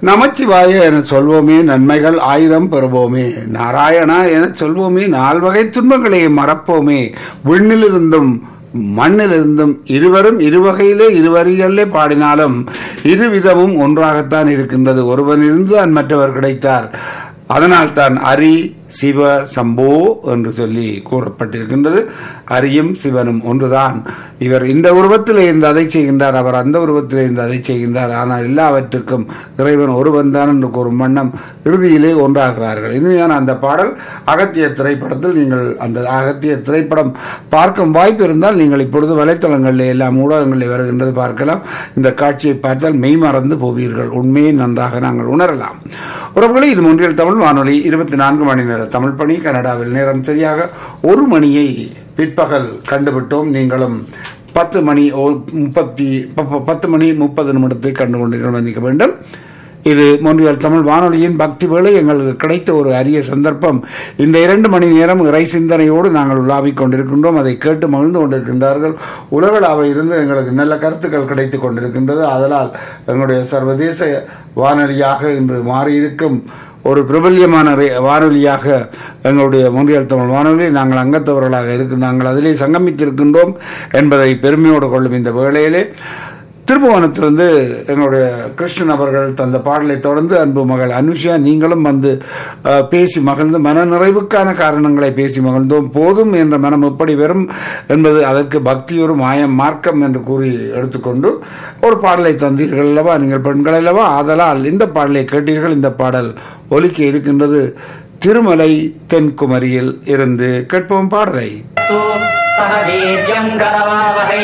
நமச்சிவாய என சொல்வோமே நன்மைகள் ஆயிரம் பெறுவோமே நாராயணா என சொல்வோமே நால்வகை துன்பங்களை மறப்போமே விண்ணிலிருந்தும் மண்ணிலிருந்தும் இருவரும் இருவகையிலே இருவரிகளிலே பாடினாலும் இருவிதமும் ஒன்றாகத்தான் இருக்கின்றது ஒருவன் இருந்துதான் மற்றவர் கிடைத்தார் அதனால் தான் அரி சிவ சம்போ என்று சொல்லி கூறப்பட்டிருக்கின்றது அரியும் சிவனும் ஒன்றுதான் இவர் இந்த உருவத்திலே இருந்து அதை செய்கின்றார் அவர் அந்த உருவத்திலே இருந்து அதை செய்கின்றார் ஆனால் எல்லாவற்றுக்கும் இறைவன் ஒருவன் தான் என்று கூறும் வண்ணம் இறுதியிலே ஒன்றாகிறார்கள் இனிமையான அந்த பாடல் அகத்திய திரைப்படத்தில் நீங்கள் அந்த அகத்திய திரைப்படம் பார்க்கும் வாய்ப்பு இருந்தால் நீங்கள் இப்பொழுது வலைத்தளங்களில் எல்லாம் ஊடகங்களில் வருகின்றது பார்க்கலாம் இந்த காட்சியை பார்த்தால் மெய் மறந்து போவீர்கள் உண்மையை நன்றாக நாங்கள் உணரலாம் உறவுகளே இது ஒன்றியல் தமிழ் வானொலி இருபத்தி நான்கு மணி நேர தமிழ் பணி கனடாவில் நேரம் சரியாக ஒரு மணியை பிற்பகல் கண்டுவிட்டோம் நீங்களும் பத்து மணி ஓ- முப்பத்தி ப- பத்து மணி முப்பது நிமிடத்தை கண்டு கொண்டீர்கள் மன்னிக்க வேண்டும் இது மொன்றியல் தமிழ் வானொலியின் பக்தி வேளை எங்களுக்கு கிடைத்த ஒரு அரிய சந்தர்ப்பம் இந்த இரண்டு மணி நேரம் இறை சிந்தனையோடு நாங்கள் உலாவிக் கொண்டிருக்கின்றோம் அதை கேட்டு மகிழ்ந்து கொண்டிருக்கின்றார்கள் உலகளாவை இருந்து எங்களுக்கு நல்ல கருத்துக்கள் கிடைத்து கொண்டிருக்கின்றது அதனால் எங்களுடைய சர்வதேச வானொலியாக இன்று மாறியிருக்கும் ஒரு பிரபல்யமான ரே- வானொலியாக எங்களுடைய மொன்றியல் தமிழ் வானொலி நாங்கள் அங்கத்தவர்களாக இருக்கு நாங்கள் அதிலே சங்கமித்திருக்கின்றோம் என்பதை பெருமையோடு கொள்ளும் இந்த வேளையிலே திருப்புவனத்திலிருந்து எங்களுடைய கிருஷ்ணன் அவர்கள் தந்த பாடலை தொடர்ந்து அன்பு மகள் அனுஷா நீங்களும் வந்து அஹ், பேசி மகிழ்ந்து மன நிறைவுக்கான காரணங்களை பேசி மகிழ்ந்தோம் போதும் என்ற மனம் எப்படி வரும் என்பது அதற்கு பக்தி ஒரு மாயம் மார்க்கம் என்று கூறி எடுத்துக்கொண்டு ஒரு பாடலை தந்தீர்கள் அல்லவா நீங்கள் பெண்கள் அல்லவா ஆதலால் இந்த பாடலை கேட்டீர்கள் இந்த பாடல் ஒலிக்க இருக்கின்றது திருமலை தென்குமரியில் இருந்து கேட்போம் பாடலை सह वीर्यम् करवावहै